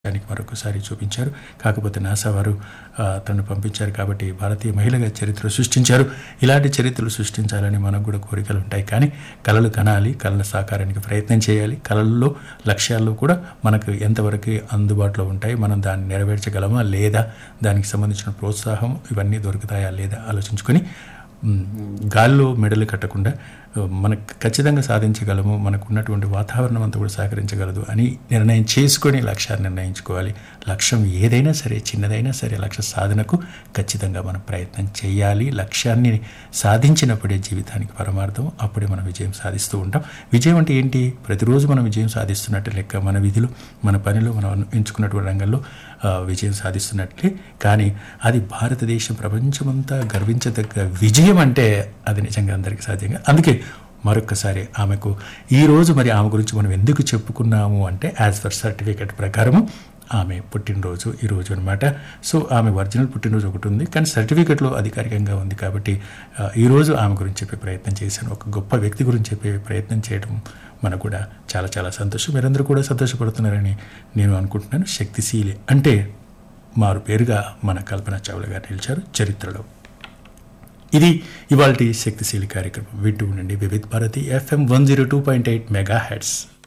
దానికి మరొకసారి చూపించారు కాకపోతే నాసా వారు ఆ, తనను పంపించారు కాబట్టి భారతీయ మహిళగా చరిత్ర సృష్టించారు ఇలాంటి చరిత్రలు సృష్టించాలని మనకు కూడా కోరికలు ఉంటాయి కానీ కళలు కనాలి కళల సాకారానికి ప్రయత్నం చేయాలి కళల్లో లక్ష్యాల్లో కూడా మనకు ఎంతవరకు అందుబాటులో ఉంటాయి మనం దాన్ని నెరవేర్చగలమా లేదా దానికి సంబంధించిన ప్రోత్సాహం ఇవన్నీ దొరుకుతాయా లేదా ఆలోచించుకొని మ్, గాల్లో మెడలు కట్టకుండా ఆ, మనకు ఖచ్చితంగా సాధించగలము మనకు ఉన్నటువంటి వాతావరణం అంతా కూడా సహకరించగలదు అని నిర్ణయం చేసుకొని లక్ష్యాన్ని నిర్ణయించుకోవాలి లక్ష్యం ఏదైనా సరే చిన్నదైనా సరే లక్ష్య సాధనకు ఖచ్చితంగా మనం ప్రయత్నం చేయాలి లక్ష్యాన్ని సాధించినప్పుడే జీవితానికి పరమార్థం అప్పుడే మనం విజయం సాధిస్తూ ఉంటాం విజయం అంటే ఏంటి ప్రతిరోజు మనం విజయం సాధిస్తున్నట్టు లెక్క మన విధిలో మన పనిలో మనం ఎంచుకున్నటువంటి రంగంలో ఆ, విజయం సాధిస్తున్నట్లే కానీ అది భారతదేశం ప్రపంచమంతా గర్వించదగ్గ విజయం అంటే అది నిజంగా అందరికీ సాధ్యంగా అందుకే మరొక్కసారి ఆమెకు ఈ రోజు మరి ఆమె గురించి మనం ఎందుకు చెప్పుకున్నాము అంటే యాజ్ పర్ సర్టిఫికేట్ ప్రకారము ఆమె పుట్టినరోజు ఈ రోజు అనమాట సో ఆమె ఒరిజినల్ పుట్టినరోజు ఒకటి ఉంది కానీ సర్టిఫికేట్లో అధికారికంగా ఉంది కాబట్టి ఆ, ఈ రోజు ఆమె గురించి చెప్పే ప్రయత్నం చేశాను ఒక గొప్ప వ్యక్తి గురించి చెప్పే ప్రయత్నం చేయడం మనకు కూడా చాలా చాలా సంతోషం మీరందరూ కూడా సంతోషపడుతున్నారని నేను అనుకుంటున్నాను శక్తిశీలి అంటే మారు పేరుగా మన కల్పన చావ్లా గారు నిలిచారు చరిత్రలో ఇది ఇవాళ శక్తిశీలి కార్యక్రమం వింటూ ఉండండి Vividh Bharati FM one zero two point eight mega heads